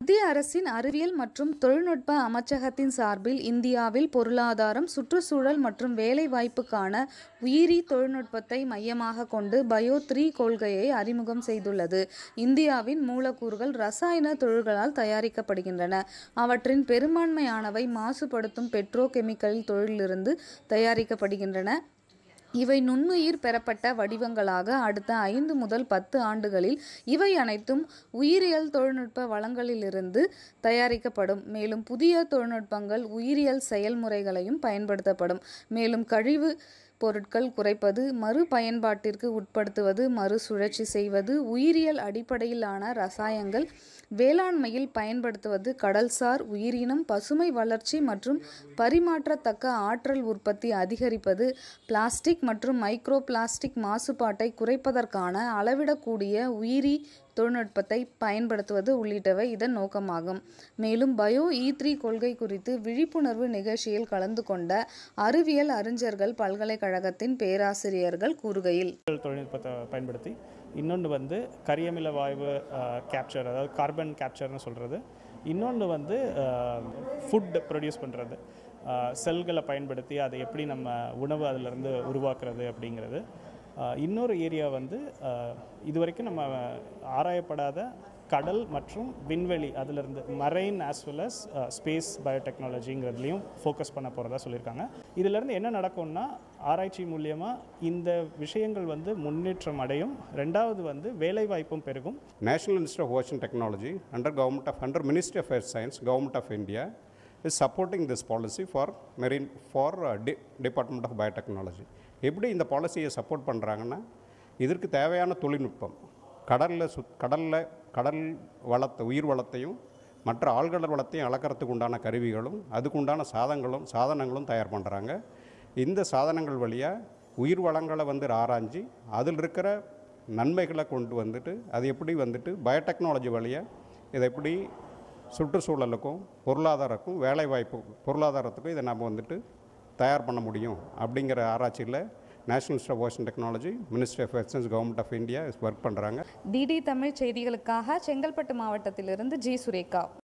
மத்திய அரசின் அறிவியல் மற்றும் தொழில்நுட்ப அமைச்சகத்தின் சார்பில் இந்தியாவில் பொருளாதாரம் சுற்றுச்சூழல் மற்றும் வேலைவாய்ப்புக்கான உயிரி தொழில்நுட்பத்தை மையமாக கொண்டு பயோ த்ரீ கொள்கையை அறிமுகம் செய்துள்ளது இந்தியாவின் மூலக்கூறுகள் ரசாயன தொழில்களால் தயாரிக்கப்படுகின்றன அவற்றின் பெரும்பான்மையானவை மாசுபடுத்தும் பெட்ரோ கெமிக்கல் தொழிலிருந்து தயாரிக்கப்படுகின்றன இவை நுண்ணுயிர் பெறப்பட்ட வடிவங்களாக அடுத்த ஐந்து முதல் பத்து ஆண்டுகளில் இவை அனைத்தும் உயிரியல் தொழில்நுட்ப வளங்களிலிருந்து தயாரிக்கப்படும் மேலும் புதிய தொழில்நுட்பங்கள் உயிரியல் செயல்முறைகளையும் பயன்படுத்தப்படும் மேலும் கழிவு பொருட்கள் குறைப்பது மறுபயன்பாட்டிற்கு உட்படுத்துவது மறுசுழற்சி செய்வது உயிரியல் அடிப்படையிலான ரசாயங்கள் வேளாண்மையில் பயன்படுத்துவது கடல்சார் உயிரினம் பசுமை வளர்ச்சி மற்றும் பரிமாற்றத்தக்க ஆற்றல் உற்பத்தி அதிகரிப்பது பிளாஸ்டிக் மற்றும் மைக்ரோ பிளாஸ்டிக் மாசுபாட்டை குறைப்பதற்கான அளவிடக்கூடிய உயிரி தொழில்நுட்பத்தை பயன்படுத்துவது உள்ளிட்டவை இதன் நோக்கமாகும் மேலும் பயோ இ த்ரீ கொள்கை குறித்து விழிப்புணர்வு நிகழ்ச்சியில் கலந்து கொண்ட அறிவியல் அறிஞர்கள் பல்கலைக்கழகத்தின் பேராசிரியர்கள் கூறுகையில் டிஜிட்டல் தொழில்நுட்பத்தை பயன்படுத்தி இன்னொன்று வந்து கரியமில வாயு கேப்சர் அதாவது கார்பன் கேப்சர்னு சொல்கிறது இன்னொன்று வந்து ஃபுட் ப்ரொடியூஸ் பண்ணுறது செல்களை பயன்படுத்தி அதை எப்படி நம்ம உணவு அதிலிருந்து உருவாக்குறது அப்படிங்கிறது ஆஹ் இன்னொரு ஏரியா வந்து ஆஹ் இது வரைக்கும் நம்ம ஆராயப்படாத கடல் மற்றும் விண்வெளி அதிலிருந்து marine as well as space பயோடெக்னாலஜிங்கிறதுலையும் ஃபோக்கஸ் பண்ண போகிறதா சொல்லியிருக்காங்க இதிலிருந்து என்ன நடக்கும்னா ஆராய்ச்சி மூலியமாக இந்த விஷயங்கள் வந்து முன்னேற்றம் அடையும் ரெண்டாவது வந்து வேலைவாய்ப்பும் பெருகும் National Institute of Ocean Technology under government of under Ministry of Earth Science, Government of India is supporting this policy for marine for uh, De- Department of Biotechnology. எப்படி இந்த பாலிசியை சப்போர்ட் பண்ணுறாங்கன்னா இதற்கு தேவையான தொழில்நுட்பம் கடலில் சுத் கடலில் கடல் வளத்தை உயிர் வளத்தையும் மற்ற ஆழ்கடல் வளத்தையும் அளக்கிறதுக்கு உண்டான கருவிகளும் அதுக்கு உண்டான சாதங்களும் சாதனங்களும் தயார் பண்ணுறாங்க இந்த சாதனங்கள் வழியாக உயிர் வளங்களை வந்து ஆராய்ஞ்சி அதில் இருக்கிற நன்மைகளை கொண்டு வந்துட்டு அது எப்படி வந்துட்டு பயோடெக்னாலஜி வழியாக இதை எப்படி சுற்றுச்சூழலுக்கும் பொருளாதாரக்கும் வேலைவாய்ப்பு பொருளாதாரத்துக்கும் இதை நம்ம வந்துட்டு தயார் பண்ண முடியும் அப்படிங்கிற ஆராய்ச்சியில் National Institute of Ocean Technology Ministry of sciences government of India work பண்ணுறாங்க டிடி தமிழ் செய்திகளுக்காக செங்கல்பட்டு மாவட்டத்திலிருந்து ஜி சுரேகா